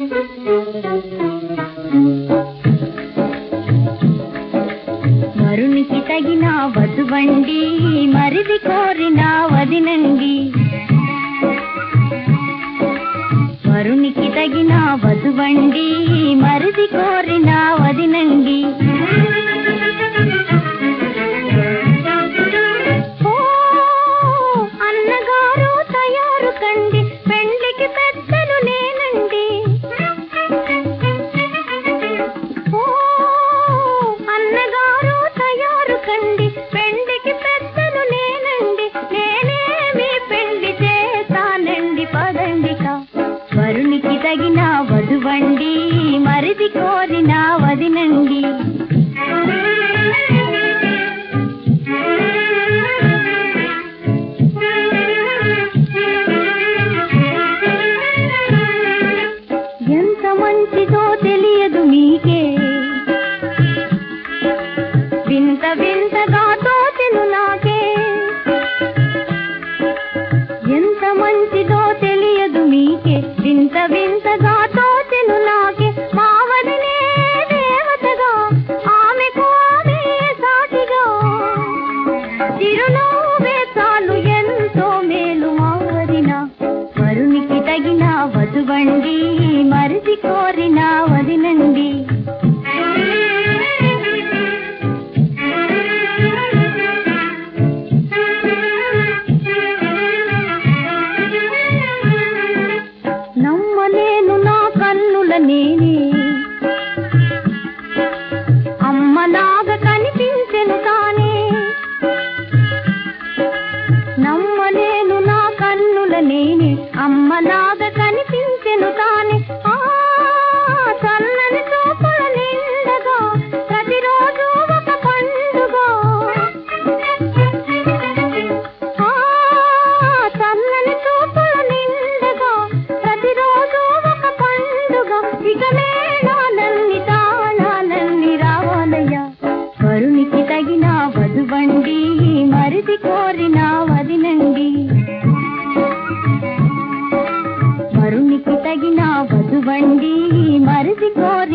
వరునికి తగిన వధువండి మరిది కోరిన వదినండి వరునికి తగిన వధువండి మరిది కోరిన వదినండి ఓ అన్నగారు తయారు కండి పెండ్లికి పెద్దలు నేనండి ఓ అన్నగారు తయారు కండి పెండికి పెద్దలు నేనండి నేనే మీ పెండి చేస్తానండి పదండిక వరునికి తగిన వధువండి మరిది కోరిన వదినండి ఎంత మంచిదో తెలియదు మీకే వింత వింతగా తోచెను నాకే ఎంత మంచిదో తెలియదు మీకే వింత వింతగా తోచెను నాకే మావదినే దేవతగా ఆమెకు ఆమె సాటిగా చిరునవ్వే చాలు ఎంతో మేలు మావదిన వరునికి తగిన వధువండి మరిది కోరిన వదినండి నమ్మలేను నా కన్నుల నేనే అమ్మలాగా కనిపించెను తానే నమ్మలేను నా కన్నుల నేనే అమ్మలాగా కనిపించెను తానే ఆ చల్లని చూపుల నిండగా ప్రతిరోజు ఒక పండుగ ఆ చల్లని చూపుల నిండగా ప్రతిరోజు ఒక పండుగ ఇక మేళాలన్నీ తాళాలన్నీ రావాలయ్యా వరునికి తగిన వధువండి మరిది కోరిన వదినండి వరునికి తగిన వధువండి మరిది కోరి